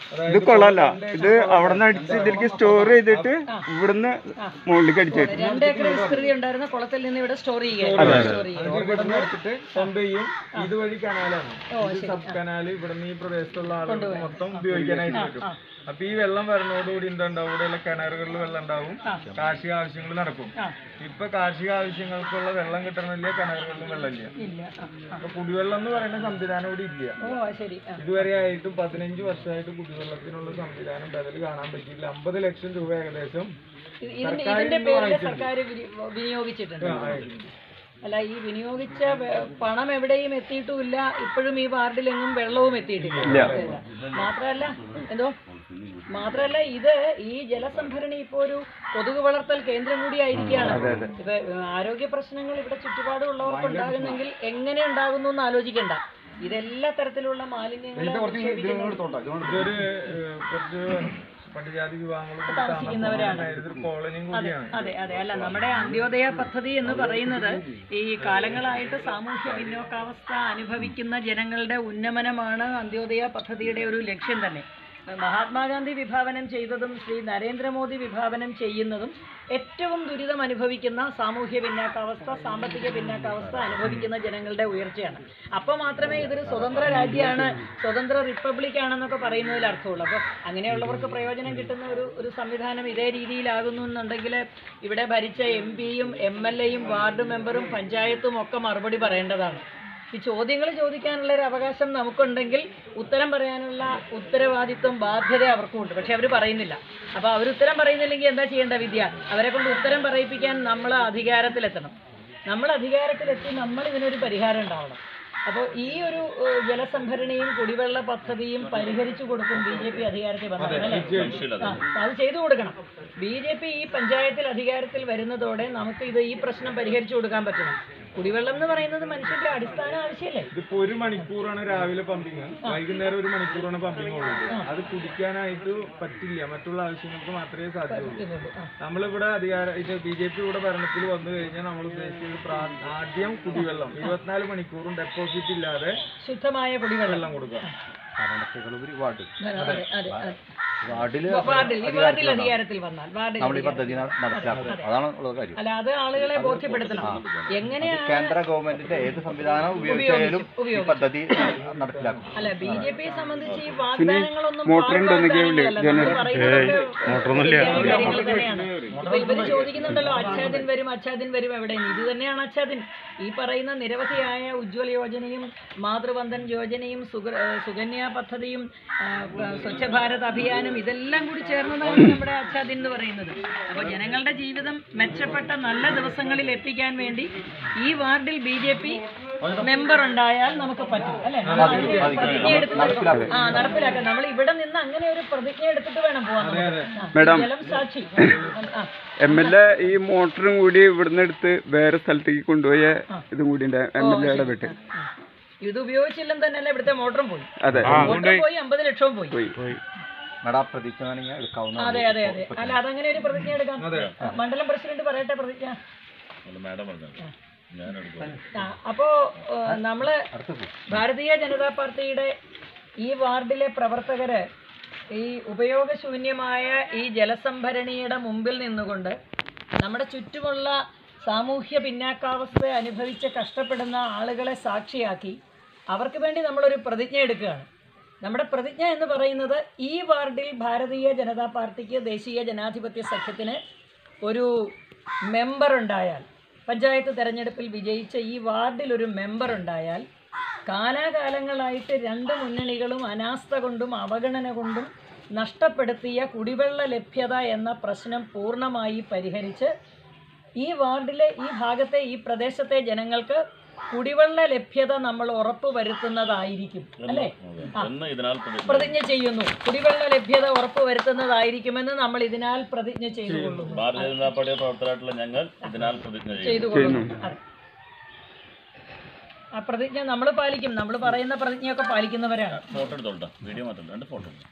ഇത് കൊള്ളാല്ല ഇത് അവിടെ നിന്ന് അടിച്ച് ഇതിലേക്ക് സ്റ്റോർ ചെയ്തിട്ട് ഇവിടുന്ന് മുകളിലേക്ക് അടിച്ചു തരും രണ്ട് ഏക്കർ വിസ്തൃതി ഉണ്ടായിരുന്ന കുളത്തിൽ നിന്ന് ഇവിടെ സ്റ്റോർ ചെയ്യുക സ്റ്റോർ ചെയ്യുക ഇവിടെ നിന്ന് എടുത്തിട്ട് കൊണ്ടുപോയും ഇതുവഴി കനാലാണ് ഇത് സബ് കനാല് ഇവിടുന്ന് ഈ പ്രദേശത്തുള്ള ആളുകൾക്ക് മൊത്തം ഉപയോഗിക്കാനായിട്ട് പറ്റും അപ്പൊ ഈ വെള്ളം വരുന്നതോടുകൂടി എന്തുണ്ടാവും ഇവിടെയുള്ള കിണറുകളിൽ വെള്ളം ഉണ്ടാവും കാർഷിക ആവശ്യങ്ങൾ നടക്കും ഇപ്പൊ കാർഷിക ആവശ്യങ്ങൾക്കുള്ള വെള്ളം കിട്ടണില്ല കിണറുകളിലും വെള്ളമില്ല ഇല്ല ആ, ആ. അപ്പൊ കുടിവെള്ളം എന്ന് പറയുന്ന സംവിധാനം ഇവിടെ ഇല്ല ഓ അത് ശരി ആ. ഇതുവരെ ആയിട്ടും പതിനഞ്ച് വർഷമായിട്ട് കുടിവെള്ളത്തിനുള്ള സംവിധാനം ബദൽ കാണാൻ പറ്റിയില്ല അമ്പത് ലക്ഷം രൂപ ഏകദേശം ഇത് ഇതിന്റെ ഇതിന്റെ പേരിൽ സർക്കാർ വിനി- വിനിയോഗിച്ചിട്ടുണ്ട് അല്ല ഈ വിനിയോഗിച്ച വെ- പണം എവിടെയും എത്തിയിട്ടുമില്ല ഇപ്പോഴും ഈ വാർഡിലെങ്ങും വെള്ളവും എത്തിയിട്ടില്ല മാത്രമല്ല എന്തോ മാത്രമല്ല ഇത് ഈ ജലസംഭരണി ഇപ്പോ ഒരു കൊതുക് വളർത്തൽ കേന്ദ്രം കൂടി ആയിരിക്കുകയാണ് ഇപ്പൊ ഏഹ്, ആരോഗ്യ പ്രശ്നങ്ങൾ ഇവിടെ ചുറ്റുപാടുള്ളവർക്ക് ഉണ്ടാകുന്നെങ്കിൽ എങ്ങനെ ഉണ്ടാകുന്നു എന്ന് ആലോചിക്കണ്ട ഇതെല്ലാ തരത്തിലുള്ള മാലിന്യങ്ങളും നിക്ഷേപിക്കുന്നത് ഇതൊരു ഏഹ്, കുറച്ച് പട്ടികജാതി വിഭാഗങ്ങൾ താമസിക്കുന്നവരാണ്. ഇതൊരു കോളനിയും കൂടിയാണ് അതെ അതെ അല്ല നമ്മുടെ അന്ത്യോദയ പദ്ധതി എന്ന് പറയുന്നത് ഈ കാലങ്ങളായിട്ട് സാമൂഹ്യ പിന്നോക്കാവസ്ഥ അനുഭവിക്കുന്ന ജനങ്ങളുടെ ഉന്നമനമാണ് അന്ത്യോദയ പദ്ധതിയുടെ ഒരു ലക്ഷ്യം തന്നെ മഹാത്മാഗാന്ധി വിഭാവനം ചെയ്തതും ശ്രീ നരേന്ദ്രമോദി വിഭാവനം ചെയ്യുന്നതും ഏറ്റവും ദുരിതം അനുഭവിക്കുന്ന സാമൂഹ്യ പിന്നാക്കാവസ്ഥ സാമ്പത്തിക പിന്നാക്കാവസ്ഥ അനുഭവിക്കുന്ന ജനങ്ങളുടെ ഉയർച്ചയാണ് അപ്പോൾ മാത്രമേ ഇതൊരു സ്വതന്ത്ര രാജ്യമാണ് സ്വതന്ത്ര റിപ്പബ്ലിക് ആണെന്നൊക്കെ പറയുന്നതിൽ അർത്ഥമുള്ളൂ അപ്പോൾ അങ്ങനെയുള്ളവർക്ക് പ്രയോജനം കിട്ടുന്ന ഒരു ഒരു സംവിധാനം ഇതേ രീതിയിലാകുന്നു എന്നുണ്ടെങ്കിൽ ഇവിടെ ഭരിച്ച എം പിയും എം എൽ എയും വാർഡ് മെമ്പറും പഞ്ചായത്തും ഒക്കെ മറുപടി പറയേണ്ടതാണ് ഈ ചോദ്യങ്ങൾ ചോദിക്കാനുള്ള ഒരു അവകാശം നമുക്കുണ്ടെങ്കിൽ ഉത്തരം പറയാനുള്ള ഉത്തരവാദിത്വം ബാധ്യത അവർക്കുമുണ്ട് പക്ഷെ അവർ പറയുന്നില്ല അപ്പോൾ അവർ ഉത്തരം പറയുന്നില്ലെങ്കിൽ എന്താ ചെയ്യേണ്ട വിദ്യ അവരെ കൊണ്ട് ഉത്തരം പറയിപ്പിക്കാൻ നമ്മൾ അധികാരത്തിലെത്തണം നമ്മൾ അധികാരത്തിലെത്തി നമ്മൾ ഇതിനൊരു പരിഹാരം ഉണ്ടാവണം അപ്പോൾ ഈ ഒരു ഏഹ്, ജലസംഭരണിയും കുടിവെള്ള പദ്ധതിയും പരിഹരിച്ചു കൊടുക്കും ബി ജെ പി അധികാരത്തിൽ വന്നാൽ അല്ലേ ആ, അത് ചെയ്തു കൊടുക്കണം ബി ജെ പി ഈ പഞ്ചായത്തിൽ അധികാരത്തിൽ വരുന്നതോടെ നമുക്ക് ഇത് ഈ പ്രശ്നം പരിഹരിച്ചു കൊടുക്കാൻ പറ്റണം കുടിവെള്ളം എന്ന് പറയുന്നത് മനുഷ്യന്റെ അടിസ്ഥാന ആവശ്യമല്ലേ ഇതിപ്പോ ഒരു മണിക്കൂറാണ് രാവിലെ പമ്പിങ് വൈകുന്നേരം ഒരു മണിക്കൂറാണ് പമ്പിങ് ഉള്ളത് അത് കുടിക്കാനായിട്ട് പറ്റില്ല മറ്റുള്ള ആവശ്യങ്ങൾക്ക് മാത്രമേ സാധ്യതയുള്ളൂ ആ. നമ്മളിവിടെ അധികാര ഇത് ബി ജെ പി ഇവിടെ ഭരണത്തിൽ വന്നു കഴിഞ്ഞാൽ നമ്മൾ ഉദ്ദേശിച്ചത് പ്രാ- ആദ്യം കുടിവെള്ളം ഇരുപത്തിനാല് മണിക്കൂറും ഡെപ്പോസിറ്റ് ഇല്ലാതെ ശുദ്ധമായ കുടിവെള്ളം വെള്ളം കൊടുക്കുക വാർഡ് അതെ അതെ അതെ വാർഡിൽ വാർഡിൽ ഈ വാർഡിൽ അധികാരത്തിൽ വന്നാൽ വാർഡിൽ നമ്മൾ ഈ പദ്ധതി ന- നടപ്പിലാക്കുന്നത് അതാണ് ഉള്ള കാര്യം അല്ല അത് ആളുകളെ ബോധ്യപ്പെടുത്തണം എങ്ങനെയാണ് കേന്ദ്ര ഗവൺമെന്റിന്റെ ഏത് സംവിധാനം ഉപയോഗിച്ചാലും ഈ പദ്ധതി നടപ്പിലാക്കും അല്ല ബി ജെ പിയെ സംബന്ധിച്ച് ഈ വാഗ്ദാനങ്ങളൊന്നും മോട്ടർ ഉണ്ടോ എന്നൊക്കെ വിളി- മോട്ടറൊന്നും തന്നെയാണ് ഇപ്പൊ ഇവര് ചോദിക്കുന്നുണ്ടല്ലോ അച്ഛാദിൻ വരും അച്ഛാദിൻ വരും എവിടെ ഇത് തന്നെയാണ് അച്ഛാദിൻ ഈ പറയുന്ന നിരവധിയായ ഉജ്ജ്വല യോജനയും മാതൃവന്ദൻ യോജനയും സുഗ- ഏഹ് സുകന്യ പദ്ധതിയും ആ, പ- സ്വച്ഛ ഭാരത് അഭിയാനും ഇതെല്ലാം കൂടി ചേർന്നതാണ് നമ്മുടെ അച്ഛാദിൻ എന്ന് പറയുന്നത് അപ്പോൾ ജനങ്ങളുടെ ജീവിതം മെച്ചപ്പെട്ട നല്ല ദിവസങ്ങളിൽ എത്തിക്കാൻ വേണ്ടി ഈ വാർഡിൽ ബി ജെ പി മെമ്പർ ഉണ്ടായാൽ നമുക്ക് പറ്റും അല്ലേ നമ്മൾ അങ്ങനെ ഒരു പ്രതിജ്ഞ എടുത്തിട്ട് ആ നടപ്പിലാക്കാം നമ്മൾ ഇവിടെ നിന്ന് അങ്ങനെ ഒരു പ്രതിജ്ഞ എടുത്തിട്ട് വേണം പോവാൻ നമുക്ക്. ആ, മേഡം. ജലം സാക്ഷി ആ എം എൽ എ ഈ മോട്ടറും കൂടി ഇവിടുന്ന് എടുത്ത് വേറെ സ്ഥലത്തേക്ക് കൊണ്ടുപോയ ഇതും കൂടി ഉണ്ട് എം എൽ എ ഇടപെട്ട് ആ. ഇത് ഉപയോഗിച്ചില്ലെന്ന് തന്നെയല്ലേ ഇവിടുത്തെ മോട്ടറും പോയി അതെ മോട്ടറും പോയി അമ്പത് ലക്ഷവും പോയി പോയി മേഡം പ്രതിജ്ഞ വേണമെങ്കിൽ എടുക്കാവുന്ന അതെ അതെ അതെ അല്ല അതങ്ങനെ ഒരു പ്രതിജ്ഞ എടുക്കാം ആ, മണ്ഡലം പ്രസിഡന്റ് പറയട്ടെ പ്രതിജ്ഞ ആ, അപ്പോ ഏഹ്, നമ്മള് ഭാരതീയ ജനതാ പാർട്ടിയുടെ ഈ വാർഡിലെ പ്രവർത്തകര് ഈ ഉപയോഗശൂന്യമായ ഈ ജലസംഭരണിയുടെ മുമ്പിൽ നിന്നുകൊണ്ട് നമ്മുടെ ചുറ്റുമുള്ള സാമൂഹ്യ പിന്നാക്കാവസ്ഥ അനുഭവിച്ച് കഷ്ടപ്പെടുന്ന ആളുകളെ സാക്ഷിയാക്കി അവർക്ക് വേണ്ടി നമ്മളൊരു പ്രതിജ്ഞ എടുക്കുകയാണ് നമ്മുടെ പ്രതിജ്ഞ എന്ന് പറയുന്നത് ഈ വാർഡിൽ ഭാരതീയ ജനതാ പാർട്ടിക്ക് ദേശീയ ജനാധിപത്യ സഖ്യത്തിന് ഒരു മെമ്പർ ഉണ്ടായാൽ പഞ്ചായത്ത് തെരഞ്ഞെടുപ്പിൽ വിജയിച്ച ഈ വാർഡിൽ ഒരു മെമ്പർ ഉണ്ടായാൽ കാലാകാലങ്ങളായിട്ട് രണ്ട് മുന്നണികളും അനാസ്ഥ കൊണ്ടും അവഗണന കൊണ്ടും നഷ്ടപ്പെടുത്തിയ കുടിവെള്ള ലഭ്യത എന്ന പ്രശ്നം പൂർണ്ണമായി പരിഹരിച്ച് ഈ വാർഡിലെ ഈ ഭാഗത്തെ ഈ പ്രദേശത്തെ ജനങ്ങൾക്ക് കുടിവെള്ള ലഭ്യത നമ്മൾ ഉറപ്പ് വരുത്തുന്നതായിരിക്കും അല്ലേ ആ. പ്രതിജ്ഞ ചെയ്യുന്നു കുടിവെള്ള ലഭ്യത ഉറപ്പ് വരുത്തുന്നതായിരിക്കുമെന്ന് നമ്മൾ ഇതിനാൽ പ്രതിജ്ഞ ചെയ്തു കൊള്ളുന്നു ഭാരതീയ ജനതാ പാർട്ടിയുടെ പ്രവർത്തകരായിട്ടുള്ള ഞങ്ങൾ ഇതിനാൽ പ്രതിജ്ഞ ചെയ്യും ചെയ്തു കൊള്ളുന്നു അതെ ആ പ്രതിജ്ഞ നമ്മൾ പാലിക്കും നമ്മൾ പറയുന്ന പ്രതിജ്ഞയൊക്കെ പാലിക്കുന്നവരാണ് ഫോട്ടോ എടുത്തോളൂ വീഡിയോ മാത്രം രണ്ട് ഫോട്ടോ